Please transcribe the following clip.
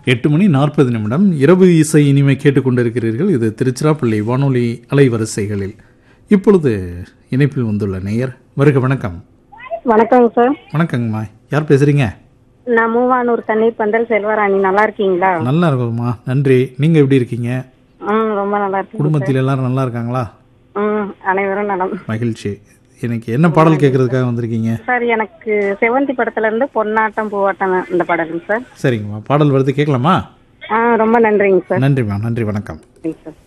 எட்டு மணி நாற்பது நிமிடம் இரவு இசை இனிமை கேட்டுக்கொண்டிருக்கிறீர்கள் இது திருச்சிராப்பள்ளி வானொலி அலைவரிசைகளில் இப்பொழுது இணைப்பில் வந்துள்ள நேயர் வருக வணக்கம் வணக்கங்க சார் வணக்கங்கம்மா யார் பேசுறீங்க நான் மூவானூர் தண்ணீர் பந்தல் செல்வராணி நல்லா இருக்கீங்களா நல்லா இருக்கோம்மா நன்றி நீங்க எப்படி இருக்கீங்க ம் ரொம்ப நல்லா இருக்கீங்க குடும்பத்தில் எல்லாரும் நல்லா இருக்காங்களா ம் அனைவரும் நலம் மகிழ்ச்சி எனக்கு என்ன பாடல் கேட்கறதுக்காக வந்திருக்கீங்க சார் எனக்கு செவந்தி படத்துல இருந்து பொன்னாட்டம் பூவாட்டம் இந்த பாடலுங்க சார் சரிங்கம்மா பாடல் வருது கேட்கலாமா ஆ ரொம்ப நன்றிங்க சார் நன்றிம்மா நன்றி வணக்கம் நன்றிங்க சார்